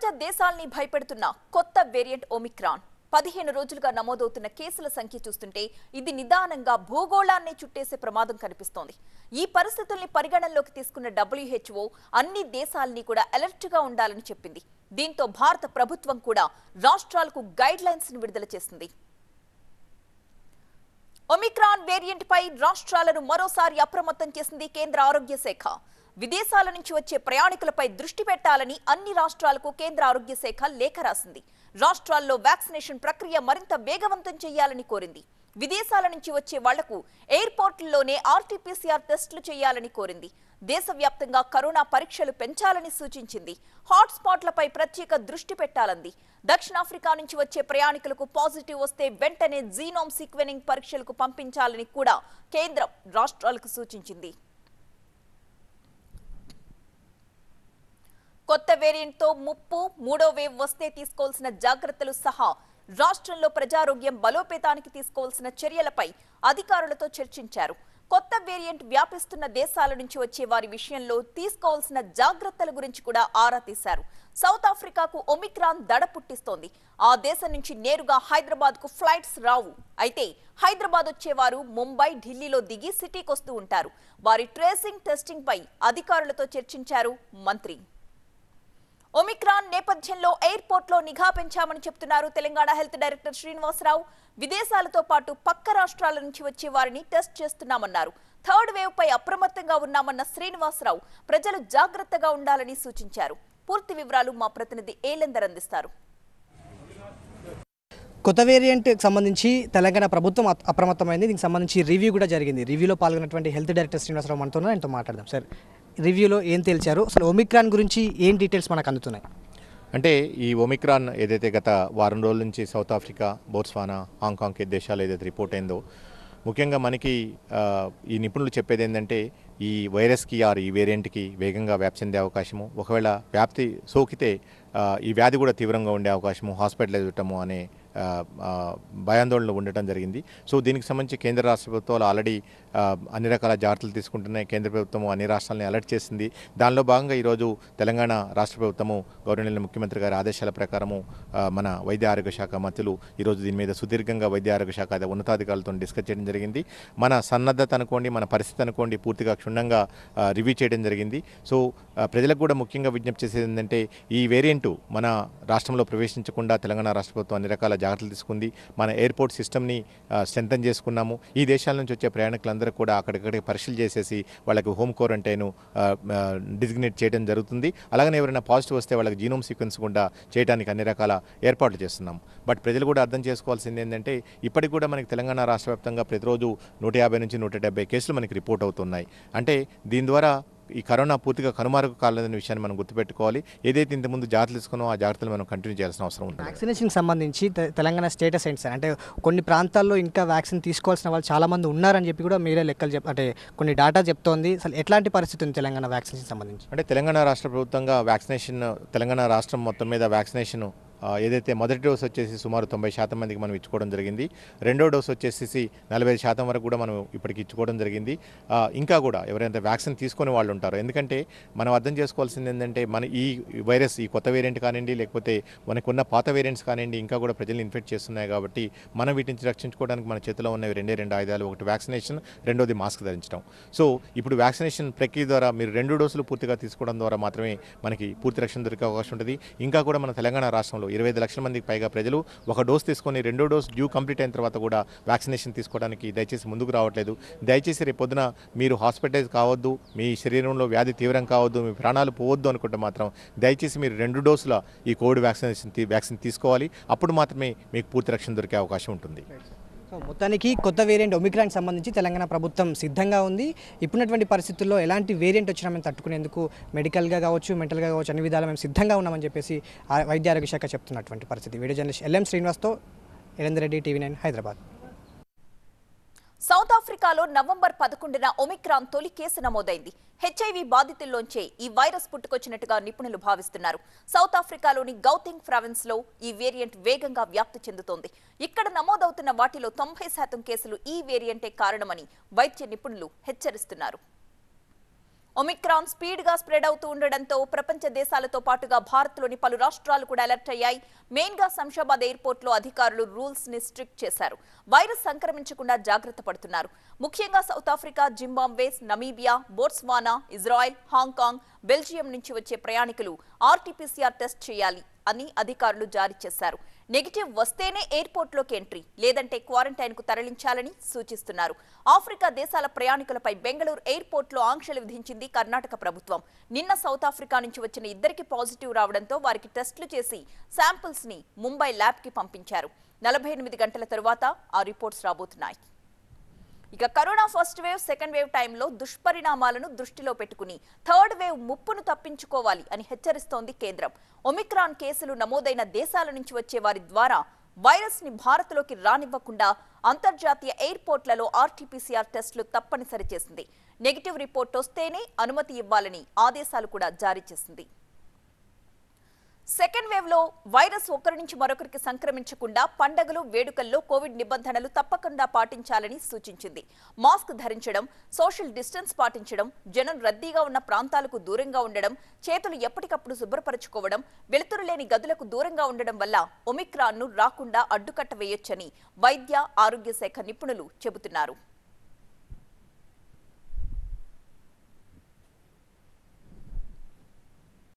దేశాల్ని భయపెడుతున్న కొత్త variant Omicron పదిహేను రోజులుగా నమోదవుతున్న కేసుల సంఖ్య చూస్తుంటే ఇది నిదానంగా భూగోళాన్ని చుట్టేసే ప్రమాదం కనిపిస్తోంది ఈ పరిస్థితుల్ని పరిగణనలోకి తీసుకున్న డబ్ల్యూహెచ్ఓ అన్ని దేశాల్ని కూడా అలర్ట్ గా ఉండాలని చెప్పింది దీంతో భారత ప్రభుత్వం కూడా రాష్ట్రాలకు గైడ్ లైన్స్ ని విడుదల చేసింది ఒమిక్రాన్ వేరియంట్ పై రాష్ట్రాలను మరోసారి అప్రమత్తం చేసింది కేంద్ర ఆరోగ్య శాఖ విదేశాల నుంచి వచ్చే ప్రయాణికులపై దృష్టి పెట్టాలని అన్ని రాష్ట్రాలకు కేంద్ర ఆరోగ్య శాఖ లేఖ రాసింది రాష్ట్రాల్లో వ్యాక్సినేషన్ ప్రక్రియ మరింత వేగవంతం చేయాలని కోరింది విదేశాల నుంచి వచ్చే వాళ్లకు ఎయిర్పోర్టుల్లోనే ఆర్టీపీసీఆర్ టెస్టులు చేయాలని కోరింది దేశవ్యాప్తంగా కరోనా పరీక్షలు పెంచాలని సూచించింది హాట్స్పాట్లపై ప్రత్యేక దృష్టి పెట్టాలంది దక్షిణాఫ్రికా నుంచి వచ్చే ప్రయాణికులకు పాజిటివ్ వస్తే వెంటనే జీనోమ్ సీక్వెనింగ్ పరీక్షలకు పంపించాలని కూడా కేంద్రం రాష్ట్రాలకు సూచించింది కొత్త వేరియంట్తో ముప్పు మూడో వేవ్ వస్తే తీసుకోవాల్సిన జాగ్రత్తలు సహా రాష్ట్రంలో ప్రజారోగ్యం బలోపేతానికి తీసుకోవాల్సిన చర్యలపై అధికారులతో చర్చించారు కొత్త వేరియంట్ వ్యాపిస్తున్న దేశాల నుంచి వచ్చే వారి విషయంలో తీసుకోవాల్సిన జాగ్రత్తల గురించి కూడా ఆరా తీశారు సౌత్ ఆఫ్రికాకు ఒమిక్రాన్ దడ పుట్టిస్తోంది ఆ దేశం నుంచి నేరుగా హైదరాబాద్ కు ఫ్లైట్స్ రావు అయితే హైదరాబాద్ వచ్చేవారు ముంబై ఢిల్లీలో దిగి సిటీకి వస్తూ ఉంటారు వారి ట్రేసింగ్ టెస్టింగ్ పై అధికారులతో చర్చించారు మంత్రి ఒమిక్రాన్ నేపథ్యంలో ఎయిర్పోర్ట్ లో నిఘా పెంచామని చెప్తున్నారు తెలంగాణ హెల్త్ డైరెక్టర్ శ్రీనివాసరావు విదేశాలతో పాటు పక్క రాష్ట్రాల నుంచి వచ్చే వారిని టెస్ట్ చేస్తున్నామన్నారు థర్డ్ వేవ్ పై అప్రమత్తంగా ఉన్నామన్న శ్రీనివాసరావు ప్రజలు జాగ్రత్తగా ఉండాలని సూచించారు పూర్తి వివరాలు మా ప్రతినిధి ఏలెందర్ అందిస్తారు కొత్త వేరియంట్ సంబంధించి తెలంగాణ ప్రభుత్వం అప్- అప్రమత్తమైంది దీనికి సంబంధించి రివ్యూ కూడా జరిగింది రివ్యూలో పాల్గొన్నటువంటి హెల్త్ డైరెక్టర్ శ్రీనివాసరావు మనతో ఉన్నారు. ఆయనతో మాట్లాడదాం సార్ రివ్యూలో ఏం తేల్చారు అసలు ఒమిక్రాన్ గురించి ఏం డీటెయిల్స్ మనకు అందుతున్నాయి అంటే ఈ ఒమిక్రాన్ ఏదైతే గత వారం రోజుల నుంచి సౌత్ ఆఫ్రికా బోట్స్వానా హాంకాంగ్ ఈ దేశాలు ఏదైతే రిపోర్ట్ అయిందో ముఖ్యంగా మనకి ఆ, ఈ నిపుణులు చెప్పేది ఏంటంటే ఈ వైరస్కి ఆర్ ఈ వేరియంట్కి వేగంగా వ్యాప్తి చెందే అవకాశము ఒకవేళ వ్యాప్తి సోకితే ఆ, ఈ వ్యాధి కూడా తీవ్రంగా ఉండే అవకాశము హాస్పిటలైజ్ ఉండటము అనే ఆ, ఆ, భయాందోళనలు ఉండటం జరిగింది సో దీనికి సంబంధించి కేంద్ర రాష్ట్ర ప్రభుత్వాలు ఆల్రెడీ ఆ, అన్ని రకాల జాగ్రత్తలు తీసుకుంటున్నాయి కేంద్ర ప్రభుత్వం అన్ని రాష్ట్రాలని అలర్ట్ చేసింది దానిలో భాగంగా ఈరోజు తెలంగాణ రాష్ట్ర ప్రభుత్వము గౌరవనీయ ముఖ్యమంత్రి గారి ఆదేశాల ప్రకారము ఆ, మన వైద్య ఆరోగ్య శాఖ మంత్రులు ఈరోజు దీని మీద సుదీర్ఘంగా వైద్య ఆరోగ్య శాఖ అదే ఉన్నతాధికారులతో డిస్కస్ చేయడం జరిగింది మన సన్నద్ధత అనుకోండి మన పరిస్థితి అనుకోండి పూర్తిగా క్షుణ్ణంగా ఆ, రివ్యూ చేయడం జరిగింది సో ఆ, ప్రజలకు కూడా ముఖ్యంగా విజ్ఞప్తి చేసేది ఏంటంటే ఈ వేరియంట్ మన రాష్ట్రంలో ప్రవేశించకుండా తెలంగాణ రాష్ట్ర ప్రభుత్వం అన్ని రకాల జాగ్రత్తలు తీసుకుంది మన ఎయిర్పోర్ట్ సిస్టమ్ని స్ట్రెంథన్ చేసుకున్నాము ఈ దేశాల నుంచి వచ్చే ప్రయాణికులందరూ కూడా అక్కడిక్కడికి పరీక్షలు చేసేసి వాళ్ళకి హోమ్ క్వారంటైన్ డిజిగ్నేట్ చేయడం జరుగుతుంది అలాగనే ఎవరైనా పాజిటివ్ వస్తే వాళ్ళకి జీనోమ్ సీక్వెన్స్ కూడా చేయడానికి అన్ని రకాల ఏర్పాట్లు చేస్తున్నాం బట్ ప్రజలు కూడా అర్థం చేసుకోవాల్సింది ఏంటంటే ఇప్పటికి కూడా మనకి తెలంగాణ రాష్ట్ర వ్యాప్తంగా ప్రతిరోజు నూట యాభై నుంచి నూట డెబ్బై కేసులు మనకి రిపోర్ట్ అవుతున్నాయి అంటే దీని ద్వారా ఈ కరోనా పూర్తిగా కనుమరుగు కాలేదనే విషయాన్ని మనం గుర్తుపెట్టుకోవాలి ఏదైతే ఇంతకుముందు జాగ్రత్తలు తీసుకున్నామో ఆ జాగ్రత్తలు మనం కంటిన్యూ చేయాల్సిన అవసరం ఉంది వ్యాక్సినేషన్ సంబంధించి తె- తెలంగాణ స్టేటస్ ఏంటి సార్ అంటే కొన్ని ప్రాంతాల్లో ఇంకా వ్యాక్సిన్ తీసుకోవాల్సిన వాళ్ళు చాలా మంది ఉన్నారని చెప్పి కూడా మీరే లెక్కలు చెప్ అంటే కొన్ని డేటా చెప్తోంది అసలు ఎట్లాంటి పరిస్థితి ఉంది తెలంగాణ వ్యాక్సినేషన్ సంబంధించి అంటే తెలంగాణ రాష్ట్ర ప్రభుత్వంగా వ్యాక్సినేషన్ తెలంగాణ రాష్ట్రం మొత్తం మీద వ్యాక్సినేషన్ ఆ, ఏదైతే మొదటి డోస్ వచ్చేసి సుమారు తొంభై శాతం మందికి మనం ఇచ్చుకోవడం జరిగింది రెండో డోస్ వచ్చేసి నలభై శాతం వరకు కూడా మనం ఇప్పటికి ఇచ్చుకోవడం జరిగింది ఆ, ఇంకా కూడా ఎవరైతే వ్యాక్సిన్ తీసుకునే వాళ్ళు ఉంటారో ఎందుకంటే మనం అర్థం చేసుకోవాల్సింది ఏంటంటే మన ఈ వైరస్ ఈ కొత్త వేరియంట్ కానివ్వండి లేకపోతే మనకున్న పాత వేరియంట్స్ కానివ్వండి ఇంకా కూడా ప్రజల్ని ఇన్ఫెక్ట్ చేస్తున్నాయి కాబట్టి మనం వీటి నుంచి రక్షించుకోవడానికి మన చేతిలో ఉన్నవి రెండే రెండు ఆయుధాలు ఒకటి వ్యాక్సినేషన్ రెండోది మాస్క్ ధరించడం సో ఇప్పుడు వ్యాక్సినేషన్ ప్రక్రియ ద్వారా మీరు రెండు డోసులు పూర్తిగా తీసుకోవడం ద్వారా మాత్రమే మనకి పూర్తి రక్షణ దొరికే అవకాశం ఉంటుంది ఇంకా కూడా మన తెలంగాణ రాష్ట్రంలో ఇరవై ఐదు లక్షల మందికి పైగా ప్రజలు ఒక డోస్ తీసుకొని రెండో డోస్ డ్యూ కంప్లీట్ అయిన తర్వాత కూడా వ్యాక్సినేషన్ తీసుకోవడానికి దయచేసి ముందుకు రావట్లేదు దయచేసి రేపు పొద్దున మీరు హాస్పిటలైజ్ కావద్దు మీ శరీరంలో వ్యాధి తీవ్రం కావద్దు మీ ప్రాణాలు పోవద్దు అనుకుంటే మాత్రం దయచేసి మీరు రెండు డోసుల ఈ కోవిడ్ వ్యాక్సినేషన్ తీ- వ్యాక్సిన్ తీసుకోవాలి అప్పుడు మాత్రమే మీకు పూర్తి రక్షణ దొరికే అవకాశం ఉంటుంది సో మొత్తానికి కొత్త వేరియంట్ ఒమిక్రాన్ సంబంధించి తెలంగాణ ప్రభుత్వం సిద్ధంగా ఉంది ఇప్పుడున్నటువంటి పరిస్థితుల్లో ఎలాంటి వేరియంట్ వచ్చినా మేము తట్టుకునేందుకు మెడికల్గా కావచ్చు మెంటల్గా కావచ్చు అన్ని విధాలు మేము సిద్ధంగా ఉన్నామని చెప్పేసి ఆ వైద్య ఆరోగ్య శాఖ చెప్తున్నటువంటి పరిస్థితి వీడియో జర్నలిస్ట్ ఎల్ఎం శ్రీనివాస్తో Elender Reddy TV nine Hyderabad South ఆఫ్రికాలో నవంబర్ పదకొండున ఒమిక్రాన్ తొలి కేసు నమోదైంది హెచ్ఐవి బాధితుల్లోంచే ఈ వైరస్ పుట్టుకొచ్చినట్టుగా నిపుణులు భావిస్తున్నారు సౌత్ ఆఫ్రికాలోని గౌతింగ్ ప్రావిన్స్ లో ఈ వేరియంట్ వేగంగా వ్యాప్తి చెందుతోంది ఇక్కడ నమోదవుతున్న వాటిలో తొంభై శాతం కేసులు ఈ వేరియంటే కారణమని వైద్య నిపుణులు హెచ్చరిస్తున్నారు ఒమిక్రాన్ స్పీడ్ గా స్ప్రెడ్ అవుతూ ఉండడంతో ప్రపంచ దేశాలతో పాటుగా భారత్లోని పలు రాష్ట్రాలు కూడా అలర్ట్ అయ్యాయి మెయిన్ గా శంషాబాద్ ఎయిర్పోర్ట్ లో అధికారులు రూల్స్ ని స్ట్రిక్ట్ చేశారు వైరస్ సంక్రమించకుండా జాగ్రత్త పడుతున్నారు ముఖ్యంగా South Africa Zimbabwe Namibia Botswana Israel Hong Kong Belgium నుంచి వచ్చే ప్రయాణికులు ఆర్టీపీసీఆర్ టెస్ట్ చేయాలి అని అధికారులు జారీ చేశారు నెగిటివ్ వస్తేనే ఎయిర్పోర్ట్లోకి ఎంట్రీ లేదంటే క్వారంటైన్ కు తరలించాలని సూచిస్తున్నారు ఆఫ్రికా దేశాల ప్రయాణికులపై బెంగళూరు ఎయిర్పోర్ట్లో ఆంక్షలు విధించింది కర్ణాటక ప్రభుత్వం నిన్న సౌత్ ఆఫ్రికా నుంచి వచ్చిన ఇద్దరికి పాజిటివ్ రావడంతో వారికి టెస్టులు చేసి శాంపిల్స్ ని ముంబై ల్యాబ్ కి పంపించారు నలభై ఎనిమిది గంటల తరువాత ఆ రిపోర్ట్స్ రాబోతున్నాయి ఇక corona first wave second wave టైంలో దుష్పరిణామాలను దృష్టిలో పెట్టుకుని థర్డ్ వేవ్ ముప్పును తప్పించుకోవాలి అని హెచ్చరిస్తోంది కేంద్రం ఒమిక్రాన్ కేసులు నమోదైన దేశాల నుంచి వచ్చే వారి ద్వారా వైరస్ ని భారత్లోకి రానివ్వకుండా అంతర్జాతీయ ఎయిర్పోర్ట్లలో ఆర్టీపీసీఆర్ టెస్టులు తప్పనిసరి చేసింది నెగిటివ్ రిపోర్ట్ వస్తేనే అనుమతి ఇవ్వాలని ఆదేశాలు కూడా జారీ చేసింది సెకండ్ వేవ్ లో వైరస్ ఒకరి నుంచి మరొకరికి సంక్రమించకుండా పండగలు వేడుకల్లో కోవిడ్ నిబంధనలు తప్పకుండా పాటించాలని సూచించింది మాస్క్ ధరించడం సోషల్ డిస్టెన్స్ పాటించడం జనం రద్దీగా ఉన్న ప్రాంతాలకు దూరంగా ఉండడం చేతులు ఎప్పటికప్పుడు శుభ్రపరచుకోవడం వెలుతురు లేని గదులకు దూరంగా ఉండడం వల్ల ఒమిక్రాన్ను రాకుండా అడ్డుకట్ట వేయొచ్చని వైద్య ఆరోగ్య శాఖ నిపుణులు చెబుతున్నారు